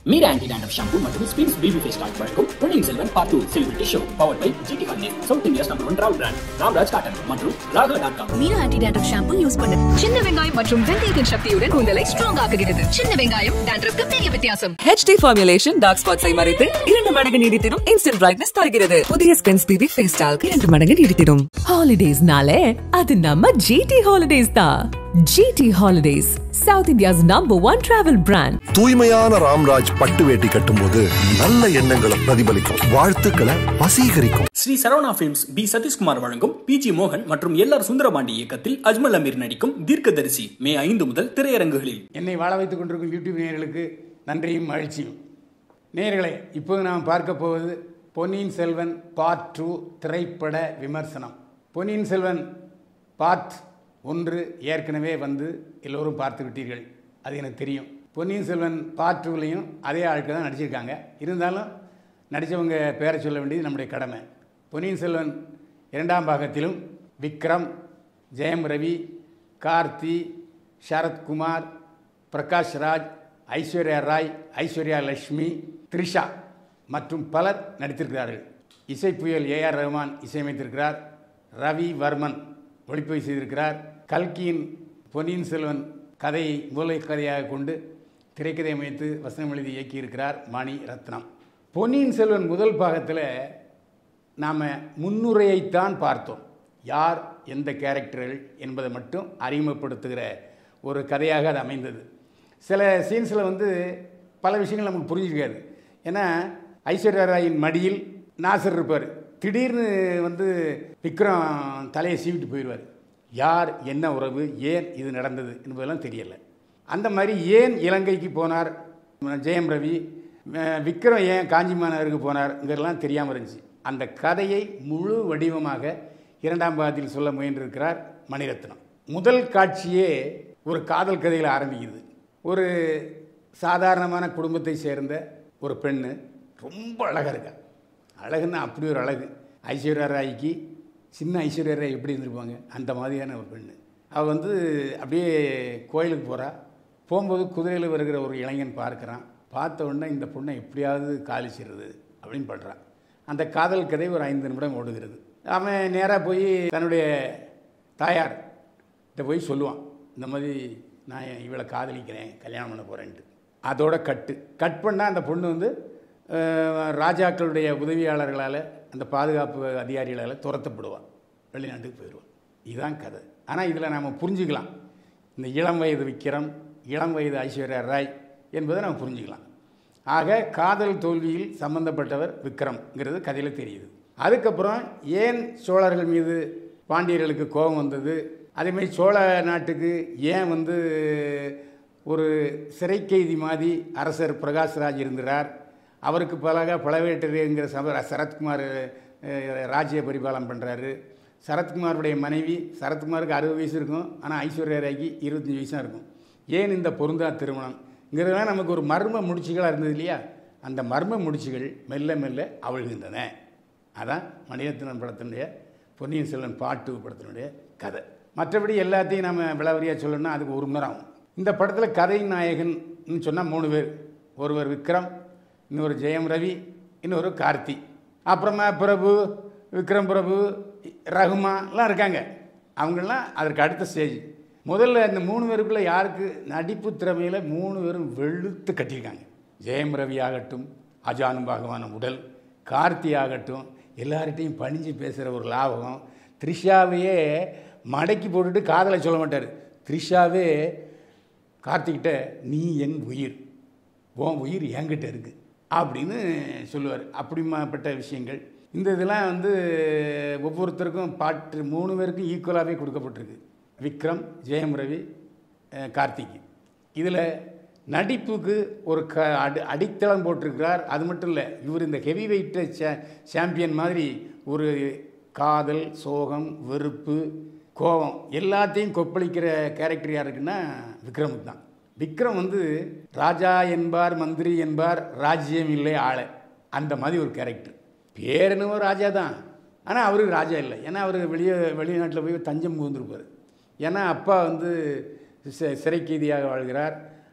Meera anti dandruff shampoo மற்றும் Spinz baby face card வழங்கும் Ponniyin Selvan part two celebrity show power by GT holiday South India's number one travel brand Ramraj cotton மற்றும் Raaga dot com Meera anti dandruff shampoo use பண்ணு சின்ன வெங்காயம் மற்றும் வெந்தயத்தின் சக்தியுடன் கூந்தலை strong ஆக்குகிறது சின்ன வெங்காயம் டேண்ட்ரஃப்க்கு பெரிய வித்தியாசம் ஹெச்டி ஃபார்முலேஷன் டார்க் ஸ்பாட்ஸை மறைத்து இரண்டு மடங்கு நீடித்திடும் இன்ஸ்டன்ட் பிரைட்னஸ் தருகிறது புதிய ஸ்கின்ஸ் பிபி ஃபேஸ் டால்க் இரண்டு மடங்கு நீடித்திடும் ஹாலிடேஸ்னாலே அது நம்ம ஜிடி ஹாலிடேஸ் தான் GT holidays South India's number one travel brand தூய்மையான ராம்ராஜ் பட்டு வேட்டி கட்டும்போது நல்ல எண்ணங்களை பிரதிபலிக்கும் வாழ்த்துக்களை வசீகரிக்கும் ஸ்ரீ சரவணா ஃபிலிம்ஸ் பி சதீஷ்குமார் வழங்கும் பிஜி மோகன் மற்றும் எல் ஆர் சுந்தரபாண்டி இயக்கத்தில் அஜ்மல் அமீர் நடிக்கும் தீர்க்கதரிசி மே ஐந்து முதல் திரையரங்குகளில் என்னை வாழ வைத்துக் கொண்டிருக்கும் யூடியூப் நேயர்களுக்கு நன்றியும் மகிழ்ச்சியும் நேயர்களே இப்போது நாம் பார்க்க போவது பொன்னியின் செல்வன் பார்ட் டூ திரைப்பட விமர்சனம் பொன்னியின் செல்வன் பார்ட் ஒன்று ஏற்கனவே வந்து எல்லோரும் பார்த்து விட்டீர்கள் அது எனக்கு தெரியும் பொன்னியின் செல்வன் பார்ட் டூலையும் அதே ஆட்கள் தான் நடிச்சிருக்காங்க இருந்தாலும் நடித்தவங்க பேரை சொல்ல வேண்டியது நம்முடைய கடமை பொன்னியின் செல்வன் இரண்டாம் பாகத்திலும் விக்ரம் ஜெயம் ரவி கார்த்தி சரத்குமார் பிரகாஷ் ராஜ் ஐஸ்வர்யா ராய் ஐஸ்வர்யா லட்சுமி த்ரிஷா மற்றும் பலர் நடித்திருக்கிறார்கள் இசை புயல் ஏஆர் ரஹ்மான் இசையமைத்திருக்கிறார் ரவி வர்மன் ஒளிப்பதிவு செய்திருக்கிறார் கல்கியின் பொன்னியின் செல்வன் கதையை மூலை கதையாக கொண்டு திரைக்கதை அமைத்து வசனம் எழுதி இயக்கியிருக்கிறார் மணி ரத்னம் பொன்னியின் செல்வன் முதல் பாகத்தில் நாம் முன்னுரையைத்தான் பார்த்தோம் யார் எந்த கேரக்டர்கள் என்பதை மட்டும் அறிமுகப்படுத்துகிற ஒரு கதையாக அது அமைந்தது சில சீன்ஸில் வந்து பல விஷயங்கள் நமக்கு புரிஞ்சிருக்காது ஏன்னா ஐஸ்வர்யா ராயின் மடியில் நாசர் இருப்பார் திடீர்னு வந்து விக்ரம் தலையை சீவிட்டு போயிடுவார் யார் என்ன உறவு ஏன் இது நடந்தது என்பதெல்லாம் தெரியலை அந்த மாதிரி ஏன் இலங்கைக்கு போனார் ஜெயம் ரவி அஹ் விக்ரம் ஏன் காஞ்சி மாநகருக்கு போனார்ங்கிறதெல்லாம் தெரியாமல் இருந்துச்சு அந்த கதையை முழு வடிவமாக இரண்டாம் பாகத்தில் சொல்ல முயன்றிருக்கிறார் மணிரத்னம் முதல் காட்சியே ஒரு காதல் கதையில் ஆரம்பிக்குது ஒரு சாதாரணமான குடும்பத்தை சேர்ந்த ஒரு பெண்ணு ரொம்ப அழகாக இருக்கா அழகுன்னா அப்படி ஒரு அழகு ஐஸ்வர்யா ராய்க்கு சின்ன ஐஸ்வர்யா ராய் எப்படி இருந்திருப்பாங்க அந்த மாதிரியான ஒரு பெண்ணு அவள் வந்து அப்படியே கோயிலுக்கு போகிறா போகும்போது குதிரையில் வருகிற ஒரு இளைஞன் பார்க்குறான் பார்த்த உடனே இந்த பொண்ணை எப்படியாவது காலிச்சிடுறது அப்படின்னு பண்ணுறான் அந்த காதல் கதை ஒரு ஐந்து நிமிடம் ஓடுகிறது அவன் நேராக போய் தன்னுடைய தாயார் கிட்ட போய் சொல்லுவான் இந்த மாதிரி நான் இவளை காதலிக்கிறேன் கல்யாணம் பண்ண போகிறேன்ட்டு அதோட கட்டு கட் பண்ணால் அந்த பொண்ணு வந்து அஹ், ராஜாக்களுடைய உதவியாளர்களால் அந்த பாதுகாப்பு அதிகாரிகளால் துரத்தப்படுவான் வெளிநாட்டுக்கு போயிடுவான் இதுதான் கதை ஆனால் இதில் நாம் புரிஞ்சுக்கலாம் இந்த இளம் வயது விக்ரம் இளம் வயது ஐஸ்வர்யா ராய் என்பதை நாம் புரிஞ்சுக்கலாம் ஆக காதல் தோல்வியில் சம்பந்தப்பட்டவர் விக்ரம்ங்கிறது கதையில் தெரியுது அதுக்கப்புறம் ஏன் சோழர்கள் மீது பாண்டியர்களுக்கு கோபம் வந்தது அதேமாதிரி சோழ நாட்டுக்கு ஏன் வந்து ஒரு சிறை கைதி மாதிரி அரசர் பிரகாஷ்ராஜ் இருந்தார் அவருக்கு பலக பழவேட்டரைங்கிற சப சரத்குமார் அஹ், ராஜ்ய பரிபாலனம் பண்ணுறாரு சரத்குமாருடைய மனைவி சரத்குமாருக்கு அறுபது வயசு இருக்கும் ஆனால் ஐஸ்வர்யா ராய்க்கு இருபத்தஞ்சி வயசு தான் இருக்கும் ஏன் இந்த பொருந்தா திருமணம்ங்கிறதுலாம் நமக்கு ஒரு மர்ம முடிச்சுகளாக இருந்தது இல்லையா அந்த மர்ம முடிச்சுகள் மெல்ல மெல்ல அவிழ்கின்றன அதான் மணிரத்னம் படத்தினுடைய பொன்னியின் செல்வன் பாட்டு படத்தினுடைய கதை மற்றபடி எல்லாத்தையும் நம்ம விளவரியாக சொல்லணும்னா அதுக்கு ஒரு மணி நேரம் ஆகும் இந்த படத்தில் கதை நாயகன் சொன்னால் மூணு பேர் ஒருவர் விக்ரம் இன்னொரு ஜெயம் ரவி இன்னொரு கார்த்தி அப்புறமா பிரபு விக்ரம் பிரபு ரகுமான்லாம் இருக்காங்க அவங்கெல்லாம் அதற்கு அடுத்த ஸ்டேஜ் முதல்ல இந்த மூணு பேருக்குள்ளே யாருக்கு நடிப்பு திறமையில் மூணு பேரும் வெளுத்து கட்டியிருக்காங்க ஜெயம் ரவி ஆகட்டும் அஜானும் பாகவான உடல் கார்த்தி ஆகட்டும் எல்லார்கிட்டையும் பணிஞ்சு பேசுகிற ஒரு லாபகம் த்ரிஷாவையே மடக்கி போட்டுட்டு காதலை சொல்ல மாட்டார் த்ரிஷாவே கார்த்திக்கிட்ட நீ என் உயிர் உன் உயிர் என்கிட்ட இருக்கு அப்படின்னு சொல்லுவார் அப்படிமாப்பட்ட விஷயங்கள் இந்த இதெல்லாம் வந்து ஒவ்வொருத்தருக்கும் பாட்டு மூணு பேருக்கும் ஈக்குவலாகவே கொடுக்கப்பட்டிருக்கு விக்ரம் ஜெயம் ரவி அஹ், கார்த்திக் இதில் நடிப்புக்கு ஒரு க அடி அடித்தளம் போட்டிருக்கிறார் அது மட்டும் இல்லை இவர் இந்த ஹெவி வெயிட் சே சாம்பியன் மாதிரி ஒரு காதல் சோகம் வெறுப்பு கோபம் எல்லாத்தையும் கொப்பளிக்கிற கேரக்டர் யாருக்குன்னா விக்ரமுக்கு தான் விக்ரம் வந்து ராஜா என்பார் மந்திரி என்பார் ராஜ்யம் இல்லை ஆளை அந்த மாதிரி ஒரு கேரக்டர் பேர் என்னவோ ராஜா தான் ஆனால் அவருக்கு ராஜா இல்லை ஏன்னா அவர் வெளியே வெளிநாட்டில் போய் தஞ்சம் புகுந்திருப்பார் ஏன்னா அப்பா வந்து சி- சிறை கைதியாக வாழ்கிறார்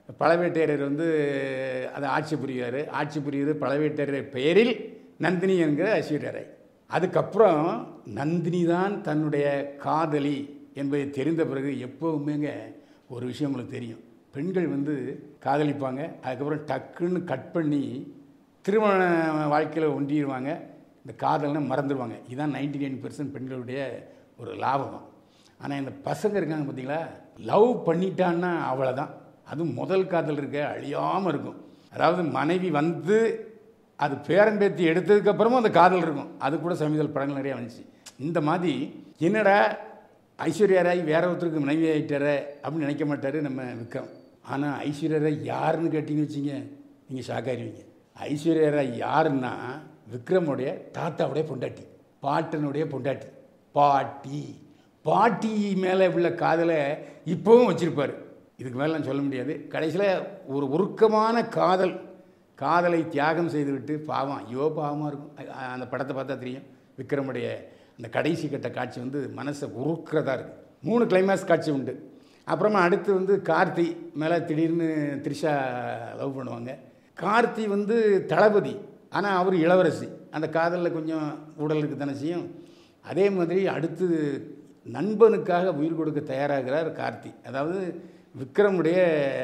பழவேட்டையர் வந்து அதை ஆட்சி புரிகிறாரு ஆட்சி புரியுது பழவேட்டையர் பெயரில் நந்தினி என்கிற ஐஸ்வர்யா ராய் அதுக்கப்புறம் நந்தினி தான் தன்னுடைய காதலி என்பதை தெரிந்த பிறகு எப்போவுமேங்க ஒரு விஷயம் உங்களுக்கு தெரியும் பெண்கள் வந்து காதலிப்பாங்க அதுக்கப்புறம் டக்குன்னு கட் பண்ணி திருமண வாழ்க்கையில் ஒன்றிடுவாங்க இந்த காதல்னா மறந்துடுவாங்க இதுதான் நைன்டி நைன் பெண்களுடைய ஒரு லாபம் ஆனால் இந்த பசங்க இருக்காங்க பார்த்தீங்களா லவ் பண்ணிட்டான்னா அவ்வளோதான் அதுவும் முதல் காதல் இருக்க அழியாமல் இருக்கும் அதாவது மனைவி வந்து அது பேரன்பேத்தி எடுத்ததுக்கப்புறமும் அந்த காதல் இருக்கும் அது கூட சமீபத்தில் படங்கள் நிறையா வந்துச்சு இந்த மாதிரி என்னடா ஐஸ்வர்யா ராய் வேற ஒருத்தருக்கு மனைவி ஆகிட்டார அப்படின்னு நினைக்க மாட்டார் நம்ம விக்ரம் ஆனால் ஐஸ்வர்யா ராய் யாருன்னு கேட்டிங்க வச்சிங்க நீங்கள் ஷாக்காயிருவீங்க ஐஸ்வர்யா ராய் யாருன்னா விக்ரமுடைய தாத்தாவுடைய பொண்டாட்டி பாட்டனுடைய பொண்டாட்டி பாட்டி பாட்டி மேலே உள்ள காதலை இப்போவும் வச்சுருப்பார் இதுக்கு மேலே நான் சொல்ல முடியாது கடைசியில் ஒரு உருக்கமான காதல் காதலை தியாகம் செய்துவிட்டு பாவம் ஐயோ பாவமாக இருக்கும் அ- அந்த படத்தை பார்த்தா தெரியும் விக்ரமுடைய அந்த கடைசி கட்ட காட்சி வந்து மனசை உருக்கிறதா இருக்குது மூணு கிளைமேக்ஸ் காட்சி உண்டு அப்புறமா அடுத்து வந்து கார்த்தி மேலே திடீர்னு த்ரிஷா லவ் பண்ணுவாங்க கார்த்தி வந்து தளபதி ஆனால் அவர் இளவரசி அந்த காதலில் கொஞ்சம் உடலுக்கு தானே செய்யும் அதே மாதிரி அடுத்து நண்பனுக்காக உயிர் கொடுக்க தயாராகிறார் கார்த்தி அதாவது விக்ரமுடைய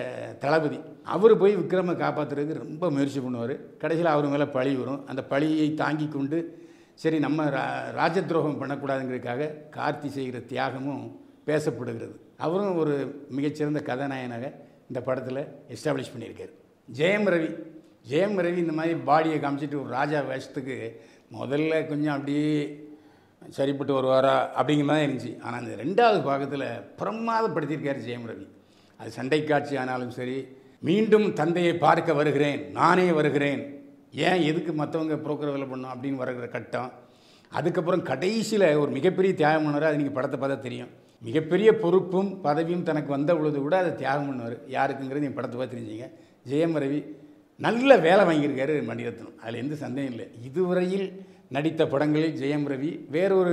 தளபதி அவர் போய் விக்ரமை காப்பாற்றுறதுக்கு ரொம்ப முயற்சி பண்ணுவார் கடைசியில் அவர் மேலே பழி வரும் அந்த பழியை தாங்கி கொண்டு சரி நம்ம ரா ராஜ துரோகம் பண்ணக்கூடாதுங்கிறதுக்காக கார்த்தி செய்கிற தியாகமும் பேசப்படுகிறது அவரும் ஒரு மிகச்சிறந்த கதாநாயகனாக இந்த படத்தில் எஸ்டாப்ளிஷ் பண்ணியிருக்காரு ஜெயம் ரவி ஜெயம் ரவி இந்த மாதிரி பாடியை காமிச்சிட்டு ஒரு ராஜா வேஷத்துக்கு முதல்ல கொஞ்சம் அப்படியே சரிப்பட்டு வருவாரா அப்படிங்கிற மாதிரி இருந்துச்சு ஆனால் அந்த ரெண்டாவது பாகத்தில் பிரமாதப்படுத்தியிருக்காரு ஜெயம் ரவி அது சண்டை காட்சி ஆனாலும் சரி மீண்டும் தந்தையை பார்க்க வருகிறேன் நானே வருகிறேன் ஏன் எதுக்கு மற்றவங்க புரோக்கர் வேலை பண்ணோம் அப்படின்னு வருகிற கட்டம் அதுக்கப்புறம் கடைசியில் ஒரு மிகப்பெரிய தியாகம் பண்ணுவார் அது நீங்கள் படத்தை பார்த்தா தெரியும் மிகப்பெரிய பொறுப்பும் பதவியும் தனக்கு வந்த பொழுது கூட அதை தியாகம் பண்ணுவார் யாருக்குங்கிறது நீங்கள் படத்தை பார்த்து தெரிஞ்சுங்க ஜெயம் ரவி நல்ல வேலை வாங்கியிருக்காரு மணிரத்னம் அதில் எந்த சந்தேகம் இல்லை இதுவரையில் நடித்த படங்களில் ஜெயம் ரவி வேறொரு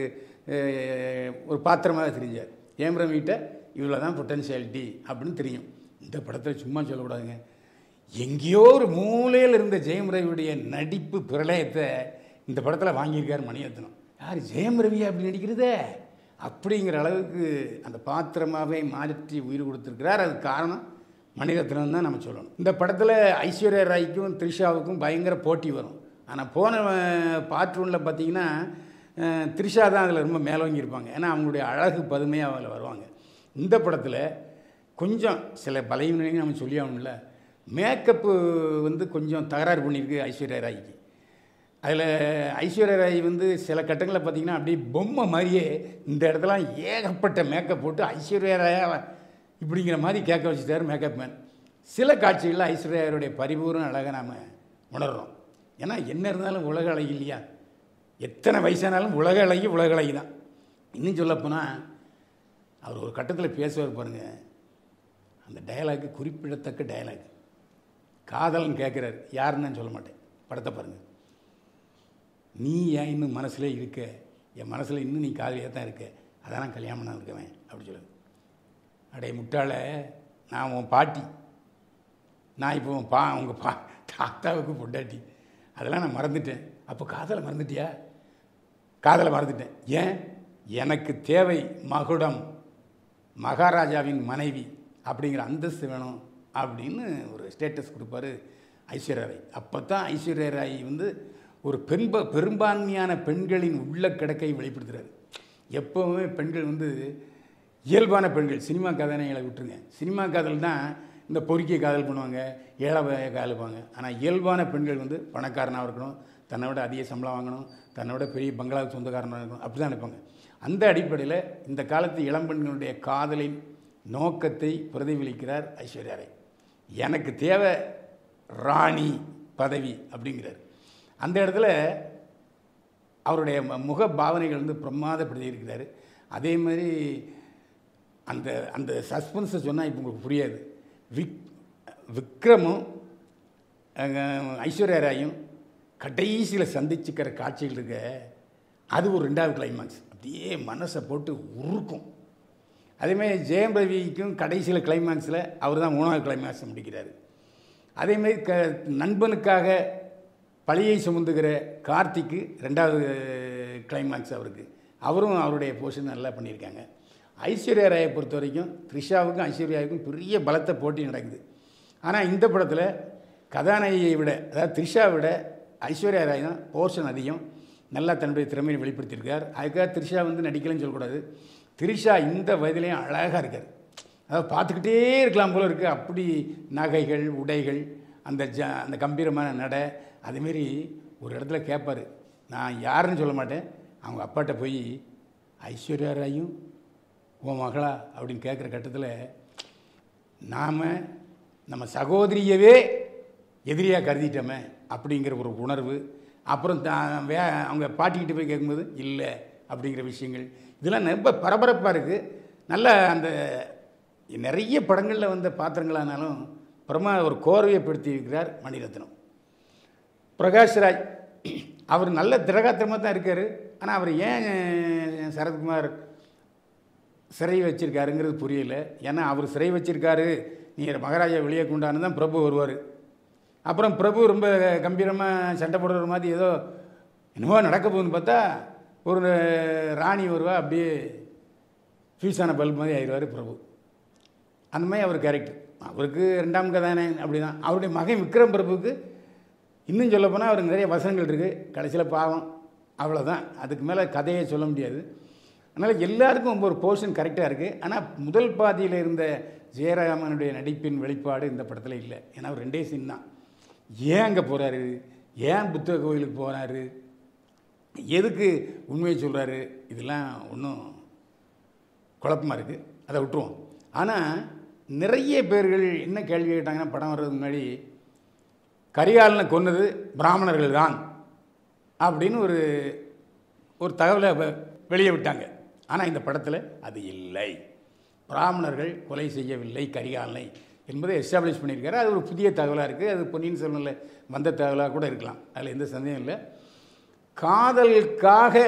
அஹ், ஒரு பாத்திரமாக தெரிஞ்சார் ஜெயம் ரவிகிட்ட இவ்வளோ தான் பொட்டன்ஷியாலிட்டி அப்படின்னு தெரியும் இந்த படத்தில் சும்மா சொல்லக்கூடாதுங்க எங்கேயோ ஒரு மூலையில் இருந்த ஜெயம் ரவியுடைய நடிப்பு பிரளயத்தை இந்த படத்தில் வாங்கியிருக்கார் மணிரத்னம் யார் ஜெயம் ரவியா அப்படி நடிக்கிறதே அப்படிங்கிற அளவுக்கு அந்த பாத்திரமாகவே மாற்றி உயிர் கொடுத்துருக்கிறார் அதுக்கு காரணம் மணிரத்னம் தான் நம்ம சொல்லணும் இந்த படத்தில் ஐஸ்வர்யா ராய்க்கும் த்ரிஷாவுக்கும் பயங்கர போட்டி வரும் ஆனால் போன பார்ட் ஒன்றில் பார்த்தீங்கன்னா அஹ், த்ரிஷா தான் அதில் ரொம்ப மேலோங்கி இருப்பாங்க ஏன்னா அவங்களுடைய அழகு பதுமையாக அதில் வருவாங்க இந்த படத்தில் கொஞ்சம் சில பலவீனங்களையும் நம்ம சொல்லி ஆகணும்ல மேக்கப்பு வந்து கொஞ்சம் தகராறு பண்ணியிருக்கு ஐஸ்வர்யா ராய்க்கு அதில் ஐஸ்வர்யா ராய் வந்து சில கட்டங்களில் பார்த்தீங்கன்னா அப்படியே பொம்மை மாதிரியே இந்த இடத்துல ஏகப்பட்ட மேக்கப் போட்டு ஐஸ்வர்யா ராயா இப்படிங்கிற மாதிரி கேட்க வச்சுட்டாரு மேக்கப் மேன் சில காட்சிகளில் ஐஸ்வர்யா ராயுடைய பரிபூர்ண அழகை நாம் உணர்றோம் ஏன்னா என்ன இருந்தாலும் உலக அழகி இல்லையா எத்தனை வயசானாலும் உலக அழகி உலக அழகி தான் இன்னும் சொல்லப்போனால் அவர் ஒரு கட்டத்தில் பேசுவார் பாருங்க அந்த டயலாக்கு குறிப்பிடத்தக்க டயலாக் காதல்னு கேட்குறாரு யாருன்னு நான் சொல்ல மாட்டேன் படத்தை பாருங்கள் நீ ஏன் இன்னும் மனசுல இருக்க என் மனசில் இன்னும் நீ காதலியாக தான் இருக்க அதான் நான் கல்யாணம் பண்ண இருக்கவேன் அப்படி சொல்லுது அடே முட்டாள நான் உன் பாட்டி நான் இப்போ உன் பா உங்கள் பா தாத்தாவுக்கு பொண்டாட்டி அதெல்லாம் நான் மறந்துட்டேன் அப்போ காதலை மறந்துட்டியா காதலை மறந்துட்டேன் ஏன் எனக்கு தேவை மகுடம் மகாராஜாவின் மனைவி அப்படிங்கிற அந்தஸ்து வேணும் அப்படின்னு ஒரு ஸ்டேட்டஸ் கொடுப்பாரு ஐஸ்வர்யா ராய் அப்போ தான் ஐஸ்வர்யா ராய் வந்து ஒரு பெண்ப பெரும்பான்மையான பெண்களின் உள்ள கிடக்கை வெளிப்படுத்துறாரு எப்போவுமே பெண்கள் வந்து இயல்பான பெண்கள் சினிமா கதாநாயகளை விட்டுருங்க சினிமா காதல் தான் இந்த பொறுக்கிய காதல் பண்ணுவாங்க ஏழை வகையை காதலிப்பாங்க ஆனால் இயல்பான பெண்கள் வந்து பணக்காரனாக இருக்கணும் தன்னை விட அதிக சம்பளம் வாங்கணும் தன்னை விட பெரிய பங்களாவுக்கு சொந்தக்காரனாக இருக்கணும் அப்படி தான் நினைப்பாங்க அந்த அடிப்படையில் இந்த காலத்து இளம்பெண்களுடைய காதலின் நோக்கத்தை பிரதிபலிக்கிறார் ஐஸ்வர்யா ராய் எனக்கு தேவை ராணி பதவி அப்படிங்கிறார் அந்த இடத்துல அவருடைய ம- முக பாவனைகள் வந்து பிரமாதப்படுத்தி இருக்கிறாரு அதே மாதிரி அந்த அந்த சஸ்பென்ஸை சொன்னால் இப்போ உங்களுக்கு புரியாது விக் விக்ரமும் அஹ், ஐஸ்வர்யா ராயும் கடைசியில் சந்திச்சுக்கிற காட்சிகள் இருக்க அது ஒரு ரெண்டாவது கிளைமாக்ஸ் அப்படியே மனசை போட்டு உருக்கும் அதேமாதிரி ஜெயம் ரவிக்கும் கடைசியில் கிளைமேக்ஸில் அவர் தான் மூணாவது கிளைமேக்ஸ் முடிக்கிறாரு அதேமாதிரி க நண்பனுக்காக பழியை சுமந்துகிற கார்த்திக்கு ரெண்டாவது கிளைமேக்ஸ் அவருக்கு அவரும் அவருடைய போர்ஷன் நல்லா பண்ணியிருக்காங்க ஐஸ்வர்யா ராயை பொறுத்த வரைக்கும் த்ரிஷாவுக்கும் ஐஸ்வர்யாவுக்கும் பெரிய பலத்த போட்டி நடக்குது ஆனால் இந்த படத்தில் கதாநாயகியை விட அதாவது த்ரிஷா விட ஐஸ்வர்யா ராய் தான் போர்ஷன் அதிகம் நல்லா தன்னுடைய திறமையை வெளிப்படுத்தியிருக்கார் அதுக்காக த்ரிஷா வந்து நடிக்கலைன்னு சொல்லக்கூடாது த்ரிஷா இந்த வயதிலையும் அழகாக இருக்கார் அதாவது பார்த்துக்கிட்டே இருக்கலாம் போல இருக்குது அப்படி நகைகள் உடைகள் அந்த ஜ அந்த கம்பீரமான நடை அதேமாரி ஒரு இடத்துல கேட்பார் நான் யாருன்னு சொல்ல மாட்டேன் அவங்க அப்பாட்ட போய் ஐஸ்வர்யா ராயும் உன் மகளா அப்படின்னு கேட்குற கட்டத்தில் நாம் நம்ம சகோதரியவே எதிரியாக கருதிட்டோமே அப்படிங்கிற ஒரு உணர்வு அப்புறம் தா- வே அவங்க பாட்டிக்கிட்ட போய் கேட்கும்போது இல்லை அப்படிங்கிற விஷயங்கள் இதெல்லாம் ரொம்ப பரபரப்பாக இருக்குது நல்ல அந்த நிறைய படங்களில் வந்த பாத்திரங்களானாலும் பிரமா ஒரு கோர்வையப்படுத்தி இருக்கிறார் மணிரத்னம் பிரகாஷ்ராஜ் அவர் நல்ல திரகாத்திரமாக தான் இருக்கார் ஆனால் அவர் ஏன் சரத்குமார் சிறை வச்சிருக்காருங்கிறது புரியல ஏன்னா அவர் சிறை வச்சிருக்காரு நீங்கள் மகாராஜா வெளியே கொண்டான்னு தான் பிரபு வருவார் அப்புறம் பிரபு ரொம்ப கம்பீரமாக சண்டை போடுற மாதிரி ஏதோ என்னமோ நடக்க போகுதுன்னு பார்த்தா ஒரு ராணி வருவா அப்படியே ஃபியூஸான பல்ப் மாதிரி ஆயிடுவார் பிரபு அந்த மாதிரி அவர் கேரக்டர் அவருக்கு ரெண்டாம் கதாநாயகன் அப்படி தான் அவருடைய மகன் விக்ரம் பிரபுவுக்கு இன்னும் சொல்லப் போனால் அவருக்கு நிறைய வசனங்கள் இருக்குது கடைசியில் பாவம் அவ்வளோதான் அதுக்கு மேலே கதையை சொல்ல முடியாது அதனால் எல்லாருக்கும் ஒவ்வொரு போர்ஷன் கரெக்டாக இருக்குது ஆனால் முதல் பாதியில் இருந்த ஜெயராமனுடைய நடிப்பின் வெளிப்பாடு இந்த படத்தில் இல்லை ஏன்னா அவர் ரெண்டே சீன் தான் ஏன் அங்கே போகிறாரு ஏன் புத்தக கோயிலுக்கு போகிறாரு எதுக்கு உண்மையை சொல்கிறாரு இதெல்லாம் ஒன்றும் குழப்பமாக இருக்குது அதை விட்டுருவோம் ஆனால் நிறைய பேர்கள் என்ன கேள்வி கேட்டாங்கன்னா படம் வர்றதுக்கு முன்னாடி கரிகாலனை கொன்னது பிராமணர்கள் தான் அப்படின்னு ஒரு ஒரு தகவலை வெ- வெளியே விட்டாங்க ஆனால் இந்த படத்தில் அது இல்லை பிராமணர்கள் கொலை செய்யவில்லை கரிகாலனை என்பதை எஸ்டாப்ளிஷ் பண்ணியிருக்காரு அது ஒரு புதிய தகவலாக இருக்குது அது பொன்னியின் செல்வனில் வந்த தகவலாக கூட இருக்கலாம் அதில் எந்த சந்தேகம் இல்லை காதலுக்காக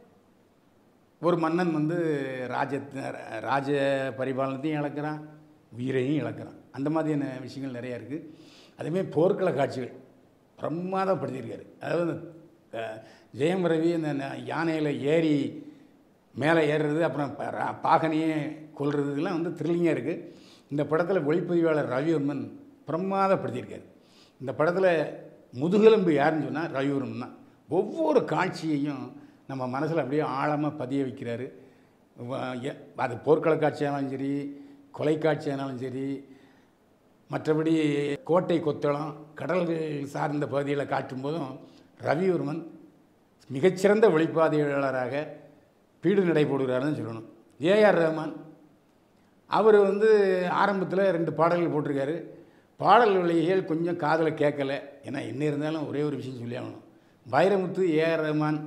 ஒரு மன்னன் வந்து ராஜ ராஜ பரிபாலனத்தையும் இழக்கிறான் உயிரையும் இழக்கிறான் அந்த மாதிரியான விஷயங்கள் நிறையா இருக்குது அதேமாதிரி போர்க்கள காட்சிகள் பிரமாதப்படுத்தியிருக்காரு அதாவது இந்த, அஹ், ஜெயம் ரவி இந்த ந- யானையில் ஏறி மேலே ஏறுறது அப்புறம் ப- ரா- பாகனையே கொல்றது இதெல்லாம் வந்து த்ரில்லிங்காக இருக்குது இந்த படத்தில் ஒளிப்பதிவாளர் ரவிவர்மன் பிரமாதப்படுத்தியிருக்காரு இந்த படத்தில் முதுகெலும்பு யாருன்னு சொன்னால் ரவிவர்மன் தான் ஒவ்வொரு காட்சியையும் நம்ம மனசில் அப்படியே ஆழமாக பதிய வைக்கிறாரு வ- எ- அது போர்க்கள காட்சியானாலும் சரி கொலை காட்சியானாலும் சரி மற்றபடி கோட்டை கொத்தளம் கடல்கள் சார்ந்த பகுதிகளை காட்டும் போதும் ரவிவர்மன் மிகச்சிறந்த ஒளிப்பாதையாளராக பீடு நடை போடுகிறாருன்னு சொல்லணும் ஏஆர் ரஹ்மான் அவர் வந்து ஆரம்பத்தில் ரெண்டு பாடல்கள் போட்டிருக்காரு பாடல் வழிகள் கொஞ்சம் காதில் கேட்கல ஏன்னா என்ன இருந்தாலும் ஒரே ஒரு விஷயம் சொல்லி ஆகணும் வைரமுத்து ஏஆர் ரஹ்மான்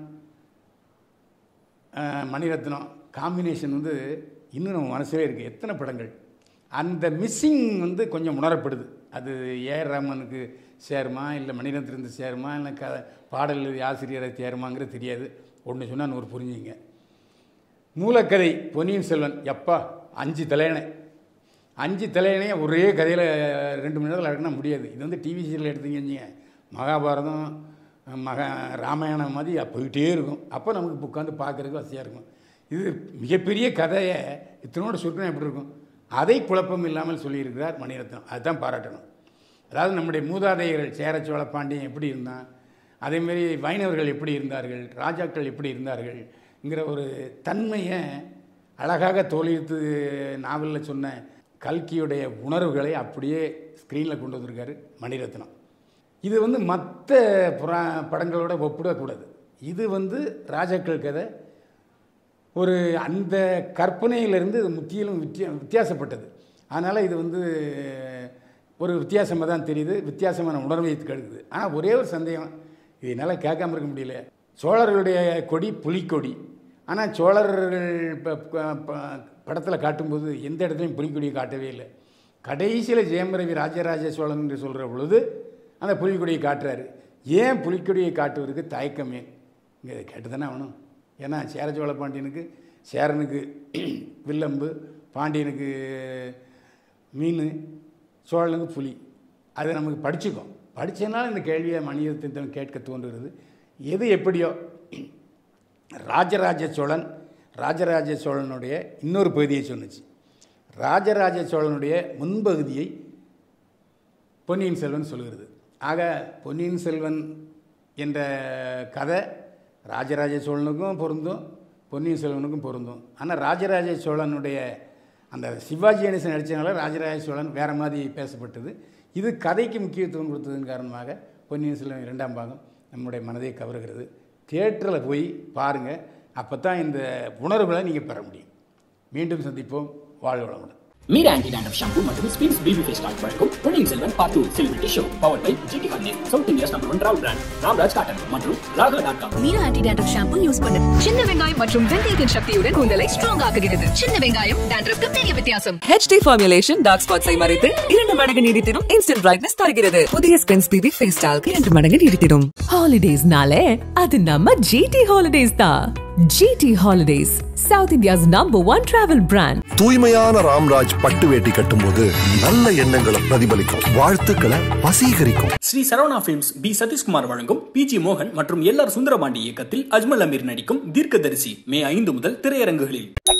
அஹ், மணிரத்னம் காம்பினேஷன் வந்து இன்னும் நம்ம மனசுலே இருக்குது எத்தனை படங்கள் அந்த மிஸ்ஸிங் வந்து கொஞ்சம் உணரப்படுது அது ஏஆர் ரஹ்மானுக்கு சேருமா இல்லை மணிரத்னத்துக்கு சேருமா இல்லை க பாடல் எழுதி ஆசிரியரை சேருமாங்கிறது தெரியாது ஒன்று சொன்னால் நூறு புரிஞ்சுங்க மூலக்கதை பொன்னியின் செல்வன் எப்பா அஞ்சு தலையணை அஞ்சு தலையணையை ஒரே கதையில் ரெண்டு மணி நேரத்தில் இருக்குன்னா முடியாது இது வந்து டிவி சீரியல் எடுத்தீங்க மகாபாரதம் மகா ராமாயணம் மாதிரி போயிட்டே இருக்கும் அப்போ நமக்கு உட்காந்து பார்க்குறதுக்கு வசதியாக இருக்கும் இது மிகப்பெரிய கதையை இத்தனோட சுருக்கம் எப்படி இருக்கும் அதை குழப்பம் இல்லாமல் சொல்லியிருக்கிறார் மணிரத்னம் அதுதான் பாராட்டணும் அதாவது நம்முடைய மூதாதையர்கள் சேர சோழ பாண்டியன் எப்படி இருந்தான் அதேமாரி வைணவர்கள் எப்படி இருந்தார்கள் ராஜாக்கள் எப்படி இருந்தார்கள்ங்கிற ஒரு தன்மையை அழகாக தோழித்து நாவலில் சொன்ன கல்கியுடைய உணர்வுகளை அப்படியே ஸ்க்ரீனில் கொண்டு வந்திருக்காரு மணிரத்னம் இது வந்து மற்ற புறா படங்களோட ஒப்பிடக்கூடாது இது வந்து ராஜாக்கள் கதை ஒரு அந்த கற்பனையிலிருந்து இது முற்றிலும் வித்தியா வித்தியாசப்பட்டது அதனால் இது வந்து ஒரு வித்தியாசமாக தான் தெரியுது வித்தியாசமான உணர்வை கெடுக்குது ஆனால் ஒரே ஒரு சந்தேகம் இது என்னால் கேட்காம இருக்க முடியல சோழர்களுடைய கொடி புலிக்கொடி ஆனால் சோழர்கள் இப்போ படத்தில் காட்டும்போது எந்த இடத்துலையும் புலிக்கொடியை காட்டவே இல்லை கடைசியில் ஜெயமரவி ராஜராஜ சோழன் என்று சொல்கிற பொழுது அந்த புலிக்கொடியை காட்டுறாரு ஏன் புலிக்கொடியை காட்டுவதற்கு தயக்கமே இங்கே கேட்டு தானே ஆகணும் ஏன்னா சேர சோழ பாண்டியனுக்கு சேரனுக்கு வில்லம்பு பாண்டியனுக்கு மீன் சோழனுக்கு புலி அது நமக்கு படிச்சுக்கோம் படித்தனால இந்த கேள்வியை மனிதத்தின் கேட்க தோன்றுகிறது எது எப்படியோ ராஜராஜ சோழன் ராஜராஜ சோழனுடைய இன்னொரு பகுதியை சொன்னுச்சு ராஜராஜ சோழனுடைய முன்பகுதியை பொன்னியின் செல்வன் சொல்கிறது ஆக பொன்னியின் செல்வன் என்ற கதை ராஜராஜ சோழனுக்கும் பொருந்தும் பொன்னியின் செல்வனுக்கும் பொருந்தும் ஆனால் ராஜராஜ சோழனுடைய அந்த சிவாஜி கணேசன் நடித்தனால ராஜராஜ சோழன் வேறு மாதிரி பேசப்பட்டது இது கதைக்கு முக்கியத்துவம் கொடுத்ததன் காரணமாக பொன்னியின் செல்வன் இரண்டாம் பாகம் நம்முடைய மனதை கவருகிறது தியேட்டரில் போய் பாருங்கள் அப்போ தான் இந்த உணர்வுகளை நீங்கள் பெற முடியும் மீண்டும் சந்திப்போம் வாழ்க வளமுடன் மீரா ஆன்டி டேண்ட்ரஃப் ஷாம்பு மற்றும் ஸ்பின்ஸ் பேபி ஃபேஸ் டாக் வழங்கும் Ponniyin Selvan part two celebrity show power by GT ஹார்னே South India's number one travel brand Ramraj cotton மற்றும் Raaga dot com Meera anti dandruff shampoo use பண்ணு சின்ன வெங்காயம் மற்றும் வெந்தயத்தின் சக்தியுடன் கூந்தலை ஸ்ட்ராங் ஆக்குகிறது சின்ன வெங்காயம் டேண்ட்ரஃப்க்கு பெரிய வித்தியாசம் ஹெச்டி ஃபார்முலேஷன் டார்க் ஸ்பாட்ஸை மறைத்து இரண்டு மடங்கு நீடித்திடும் இன்ஸ்டன்ட் பிரைட்னஸ் தருகிறது புதிய ஸ்கின்ஸ் பிபி ஃபேஸ் டால்க்கு இரண்டு மடங்கு நீடித்திடும் ஹாலிடேஸ்னாலே அது நம்ம ஜிடி ஹாலிடேஸ் தான் GT holidays South India's number one travel brand தூய்மையான ராம்ராஜ் பட்டு வேட்டி கட்டும்போது நல்ல எண்ணங்களை பிரதிபலிக்கும் வாழ்த்துக்களை வசீகரிக்கும் ஸ்ரீ சரவணா பிலிம்ஸ் பி சதீஷ்குமார் வழங்கும் பி ஜி மோகன் மற்றும் எல் ஆர் சுந்தரபாண்டி இயக்கத்தில் அஜ்மல் அமீர் நடிக்கும் தீர்க்கதரிசி மே ஐந்து முதல் திரையரங்குகளில்